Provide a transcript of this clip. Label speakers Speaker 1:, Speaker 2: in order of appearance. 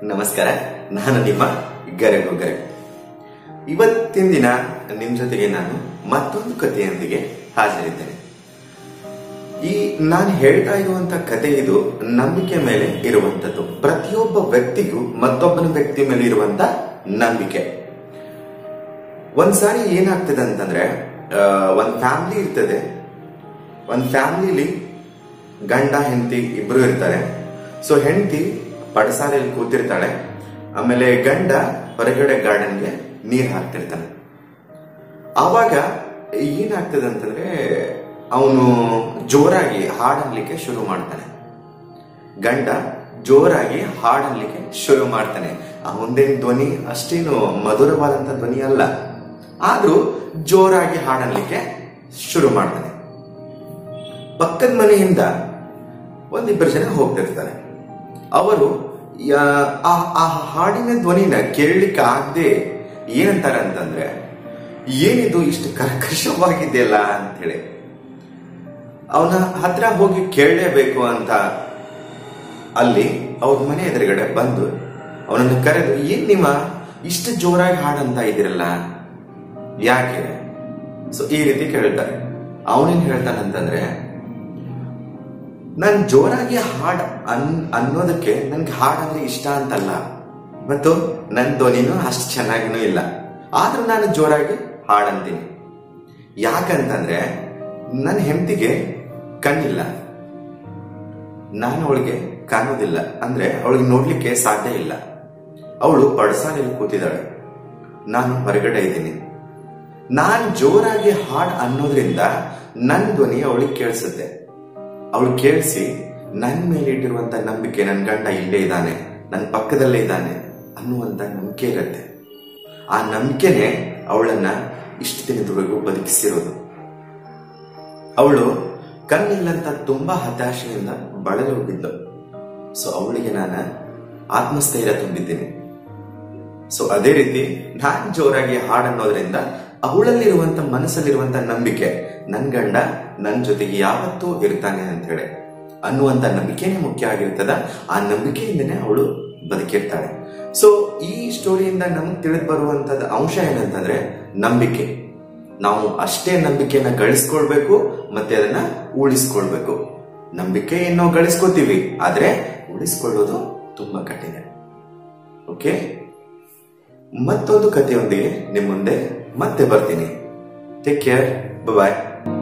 Speaker 1: ನಮಸ್ಕಾರ ನಾನು ನಿಮ್ಮ ಗರಗು ಗರಗು ಇವತ್ತಿನ ದಿನ ನಿಮ್ ಜೊತೆಗೆ ನಾನು ಮತ್ತೊಂದು ಕಥೆಯೊಂದಿಗೆ ಹಾಜರಿದ್ದೇನೆ ಈ ನಾನು ಹೇಳ್ತಾ ಇರುವಂತ ಕತೆ ಇದು ನಂಬಿಕೆ ಮೇಲೆ ಇರುವಂತದ್ದು ಪ್ರತಿಯೊಬ್ಬ ವ್ಯಕ್ತಿಗೂ ಮತ್ತೊಬ್ಬನ ವ್ಯಕ್ತಿ ಮೇಲೆ ಇರುವಂತ ನಂಬಿಕೆ ಒಂದ್ಸಾರಿ ಏನಾಗ್ತದೆ ಅಂತಂದ್ರೆ ಆ, ಒಂದ್ ಫ್ಯಾಮಿಲಿ ಇರ್ತದೆ ಒಂದ್ ಫ್ಯಾಮಿಲಿಲಿ ಗಂಡ ಹೆಂಡತಿ ಇಬ್ರು ಇರ್ತಾರೆ ಸೊ ಹೆಂಡತಿ ಪಡಸಾಲೆಯಲ್ಲಿ ಕೂತಿರ್ತಾಳೆ ಆಮೇಲೆ ಗಂಡ ಹೊರಗಡೆ ಗಾರ್ಡನ್ಗೆ ನೀರ್ ಹಾಕ್ತಿರ್ತಾನೆ ಆವಾಗ ಏನಾಗ್ತದೆ ಅಂತಂದ್ರೆ ಅವನು ಜೋರಾಗಿ ಹಾಡನ್ಲಿಕ್ಕೆ ಶುರು ಮಾಡ್ತಾನೆ ಗಂಡ ಜೋರಾಗಿ ಹಾಡನ್ಲಿಕ್ಕೆ ಶುರು ಮಾಡ್ತಾನೆ ಅವನದೇನ್ ಧ್ವನಿ ಅಷ್ಟೇನು ಮಧುರವಾದಂತ ಧ್ವನಿ ಅಲ್ಲ ಆದ್ರೂ ಜೋರಾಗಿ ಹಾಡನ್ಲಿಕ್ಕೆ ಶುರು ಮಾಡ್ತಾನೆ ಪಕ್ಕದ ಮನೆಯಿಂದ ಒಂದಿಬ್ಬರು ಜನ ಹೋಗ್ತಿರ್ತಾರೆ ಅವರು ಯಾ- ಆ ಆ ಹಾಡಿನ ಧ್ವನಿನ ಕೇಳಲಿಕ್ಕೆ ಆಗದೆ ಏನಂತಾರೆ ಅಂತಂದ್ರೆ ಏನಿದು ಇಷ್ಟು ಕರ್ಕಶವಾಗಿದೆಯಲ್ಲ ಅಂತೇಳಿ ಅವನ ಹತ್ರ ಹೋಗಿ ಕೇಳಲೇಬೇಕು ಅಂತ ಅಲ್ಲಿ ಅವ್ರ ಮನೆ ಎದುರುಗಡೆ ಬಂದು ಅವನನ್ನು ಕರೆದು ಏನ್ ನಿಮ್ಮ ಇಷ್ಟು ಜೋರಾಗಿ ಹಾಡಂತ ಇದಿರಲ್ಲ ಯಾಕೆ ಸೊ ಈ ರೀತಿ ಕೇಳ್ತಾರೆ ಅವನೇನ್ ಹೇಳ್ತಾನಂತಂದ್ರೆ ನಾನ್ ಜೋರಾಗಿ ಹಾಡ್ ಅನ್ ಅನ್ನೋದಕ್ಕೆ ನನ್ಗೆ ಹಾಡಂದ್ರೆ ಇಷ್ಟ ಅಂತಲ್ಲ ಮತ್ತು ನನ್ ಧ್ವನಿನೂ ಅಷ್ಟು ಚೆನ್ನಾಗಿನೂ ಇಲ್ಲ ಆದ್ರೂ ನಾನು ಜೋರಾಗಿ ಹಾಡಂತೀನಿ ಯಾಕಂತಂದ್ರೆ ನನ್ನ ಹೆಂಡತಿಗೆ ಕಣ್ಣಿಲ್ಲ ನಾನು ಅವಳಿಗೆ ಕಾಣೋದಿಲ್ಲ ಅಂದ್ರೆ ಅವಳಿಗೆ ನೋಡ್ಲಿಕ್ಕೆ ಸಾಧ್ಯ ಇಲ್ಲ ಅವಳು ಪಡಸಾಲೆಯಲ್ಲಿ ಕೂತಿದ್ದಾಳೆ ನಾನು ಹೊರಗಡೆ ಇದ್ದೀನಿ ನಾನ್ ಜೋರಾಗಿ ಹಾಡ್ ಅನ್ನೋದ್ರಿಂದ ನನ್ ಧ್ವನಿ ಅವಳಿಗೆ ಕೇಳಿಸುತ್ತೆ ಅವಳು ಕೇಳಿಸಿ ನನ್ ಮೇಲೆ ಇಟ್ಟಿರುವಂತ ನಂಬಿಕೆ ನನ್ನ ಗಂಡ ಇಲ್ಲೇ ಇದ್ದಾನೆ ನನ್ನ ಪಕ್ಕದಲ್ಲೇ ಇದ್ದಾನೆ ಅನ್ನುವಂತ ನಂಬಿಕೆ ಇರುತ್ತೆ ಆ ನಂಬಿಕೆನೆ ಅವಳನ್ನ ಇಷ್ಟು ದಿನದವರೆಗೂ ಬದುಕಿಸಿರೋದು ಅವಳು ಕಣ್ಣಿಲ್ಲಂತ ತುಂಬಾ ಹತಾಶೆಯಿಂದ ಬಳಲಿ ಹೋಗಿದ್ಲು ಸೊ ಅವಳಿಗೆ ನಾನು ಆತ್ಮಸ್ಥೈರ್ಯ ತುಂಬಿದ್ದೀನಿ ಸೊ ಅದೇ ರೀತಿ ನಾನ್ ಜೋರಾಗಿ ಹಾಡನ್ನೋದ್ರಿಂದ ಅವಳಲ್ಲಿರುವಂತ ಮನಸ್ಸಲ್ಲಿರುವಂತ ನಂಬಿಕೆ ನನ್ ಗಂಡ ನನ್ ಜೊತೆಗೆ ಯಾವತ್ತೂ ಇರ್ತಾನೆ ಅಂತ ಹೇಳಿ ಅನ್ನುವಂತ ನಂಬಿಕೆನೇ ಮುಖ್ಯ ಆಗಿರ್ತದ ಆ ನಂಬಿಕೆಯಿಂದನೇ ಅವಳು ಬದುಕಿರ್ತಾಳೆ ಸೊ ಈ ಸ್ಟೋರಿಯಿಂದ ನಮ್ಗೆ ತಿಳಿದು ಬರುವಂತದ ಅಂಶ ಏನಂತಂದ್ರೆ ನಂಬಿಕೆ ನಾವು ಅಷ್ಟೇ ನಂಬಿಕೆಯನ್ನ ಗಳಿಸ್ಕೊಳ್ಬೇಕು ಮತ್ತೆ ಅದನ್ನ ಉಳಿಸ್ಕೊಳ್ಬೇಕು ನಂಬಿಕೆ ಏನೋ ಗಳಿಸ್ಕೋತೀವಿ ಆದ್ರೆ ಉಳಿಸ್ಕೊಳ್ಳೋದು ತುಂಬಾ ಕಠಿಣ ಓಕೆ ಮತ್ತೊಂದು ಕಥೆಯೊಂದಿಗೆ ನಿಮ್ಮ ಮುಂದೆ ಮತ್ತೆ ಬರ್ತೀನಿ ಟೇಕ್ ಕೇರ್ ಬಾಯ್